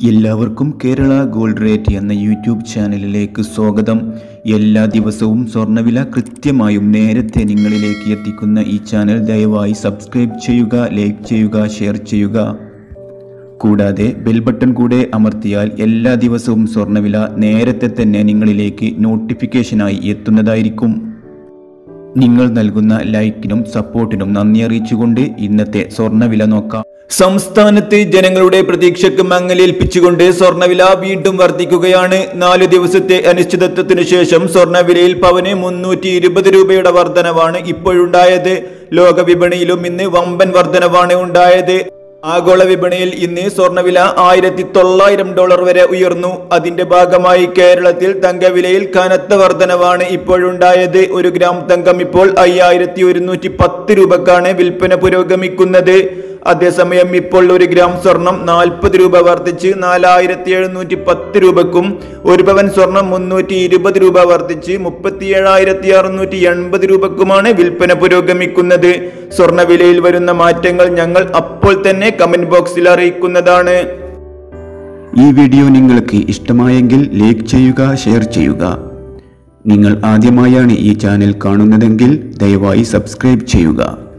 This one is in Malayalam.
എല്ലാവർക്കും കേരള ഗോൾഡ് റേറ്റ് എന്ന യൂട്യൂബ് ചാനലിലേക്ക് സ്വാഗതം എല്ലാ ദിവസവും സ്വർണ്ണവില കൃത്യമായും നേരത്തെ നിങ്ങളിലേക്ക് എത്തിക്കുന്ന ഈ ചാനൽ ദയവായി സബ്സ്ക്രൈബ് ചെയ്യുക ലൈക്ക് ചെയ്യുക ഷെയർ ചെയ്യുക കൂടാതെ ബെൽ ബട്ടൺ കൂടെ അമർത്തിയാൽ എല്ലാ ദിവസവും സ്വർണ്ണവില നേരത്തെ തന്നെ നിങ്ങളിലേക്ക് നോട്ടിഫിക്കേഷനായി എത്തുന്നതായിരിക്കും നിങ്ങൾ നൽകുന്ന ലൈക്കിനും സപ്പോർട്ടിനും നന്ദി അറിയിച്ചുകൊണ്ട് ഇന്നത്തെ സ്വർണ്ണവില നോക്കാം സംസ്ഥാനത്ത് ജനങ്ങളുടെ പ്രതീക്ഷയ്ക്ക് മങ്ങലേൽപ്പിച്ചുകൊണ്ട് സ്വർണ്ണവില വീണ്ടും വർദ്ധിക്കുകയാണ് നാലു ദിവസത്തെ അനിശ്ചിതത്വത്തിനു ശേഷം സ്വർണ്ണവിലയിൽ പവന് മുന്നൂറ്റി ഇരുപത് രൂപയുടെ വർധനവാണ് ഇപ്പോഴുണ്ടായത് ലോക വിപണിയിലും ഇന്ന് വമ്പൻ വർധനവാണ് ഉണ്ടായത് ആഗോള വിപണിയിൽ ഇന്ന് സ്വർണ്ണവില ആയിരത്തി തൊള്ളായിരം ഡോളർ വരെ ഉയർന്നു അതിന്റെ ഭാഗമായി കേരളത്തിൽ തങ്കവിലയിൽ കനത്ത വർധനവാണ് ഇപ്പോഴുണ്ടായത് ഒരു ഗ്രാം തങ്കം ഇപ്പോൾ അയ്യായിരത്തി ഒരുന്നൂറ്റി പത്ത് രൂപക്കാണ് വിൽപ്പന പുരോഗമിക്കുന്നത് അതേസമയം ഇപ്പോൾ ഒരു ഗ്രാം സ്വർണം നാൽപ്പത് രൂപ വർദ്ധിച്ച് നാലായിരത്തി എഴുന്നൂറ്റി പത്ത് രൂപക്കും ഒരു പവൻ സ്വർണം മുന്നൂറ്റി ഇരുപത് രൂപ വർദ്ധിച്ച് മുപ്പത്തി ഏഴായിരത്തി അറുന്നൂറ്റി എൺപത് രൂപക്കുമാണ് വിൽപ്പന പുരോഗമിക്കുന്നത് സ്വർണ്ണവിലയിൽ വരുന്ന മാറ്റങ്ങൾ ഞങ്ങൾ അപ്പോൾ തന്നെ കമന്റ് ബോക്സിൽ അറിയിക്കുന്നതാണ് ഈ വീഡിയോ നിങ്ങൾക്ക് ഇഷ്ടമായെങ്കിൽ ലൈക്ക് ചെയ്യുക ഷെയർ ചെയ്യുക നിങ്ങൾ ആദ്യമായാണ് ഈ ചാനൽ കാണുന്നതെങ്കിൽ ദയവായി സബ്സ്ക്രൈബ് ചെയ്യുക